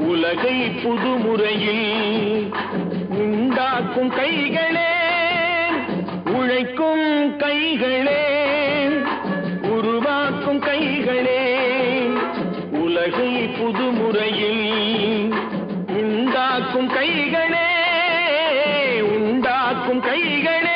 உலகை புதுமுறையில் உண்டாக்கும் கைகளே உழைக்கும் கைகளே உருவாக்கும் கைகளே உலகை புதுமுறையில் உண்டாக்கும் கைகளே உண்டாக்கும் கைகளே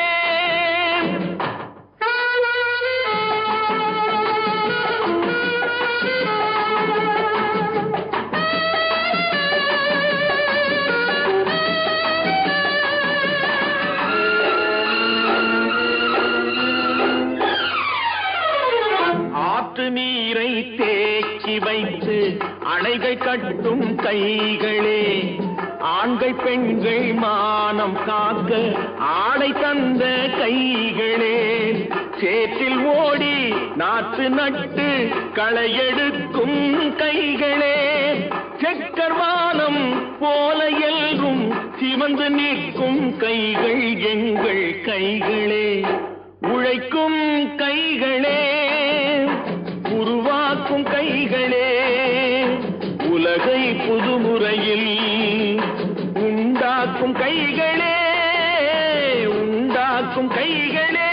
ஆற்று நீரை தேக்கி வைத்து அணைகள் கட்டும் கைகளே ஆண்கள் பெண்கள் மானம் காக்க ஆடை தந்த கைகளே சேற்றில் ஓடி நாற்று நட்டு களையெடுக்கும் கைகளே செக்கர்வானம் போல எல்கும் சிவந்து நிற்கும் கைகள் எங்கள் கைகளே உழைக்கும் கைகளே உருவாக்கும் கைகளே உலகை புதுமுறையில் உண்டாக்கும் கைகளே உண்டாக்கும் கைகளே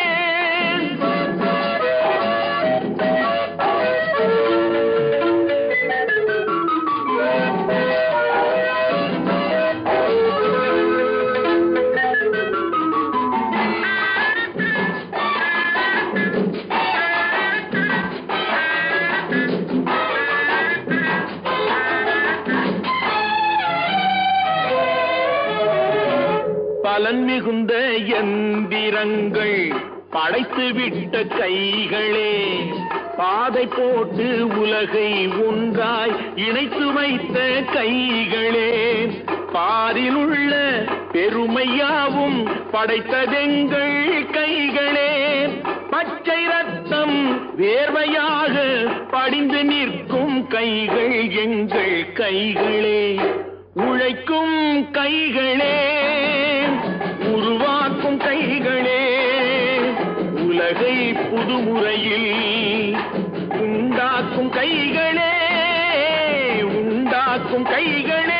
பலன் மிகுந்த எந்திரங்கள் படைத்து விட்ட கைகளே பாதை போட்டு உலகை ஒன்றாய் இணைத்து வைத்த கைகளே பாரில் உள்ள பெருமையாவும் படைத்ததெங்கள் கைகளே பச்சை ரத்தம் வேர்வையாக படிந்து நிற்கும் கைகள் எங்கள் கைகளே உழைக்கும் கைகளே உருவாக்கும் கைகளே உலகை புதுமுறையில் உண்டாக்கும் கைகளே உண்டாக்கும் கைகளே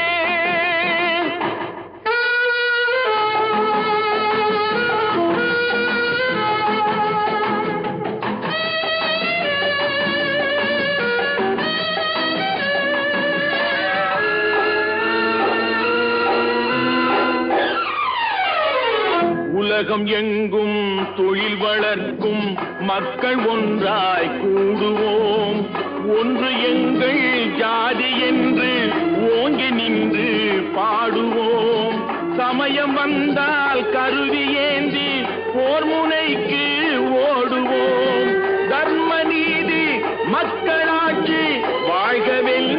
உலகம் எங்கும் தொழில் வளர்க்கும் மக்கள் ஒன்றாய் கூடுவோம் ஒன்று எங்கள் ஜாதி என்று ஓங்கி நின்று பாடுவோம் சமயம் வந்தால் கருவி ஏந்தி போர் முனைக்கு ஓடுவோம் தர்ம நீதி மக்களாட்சி வாழ்கவெல்ல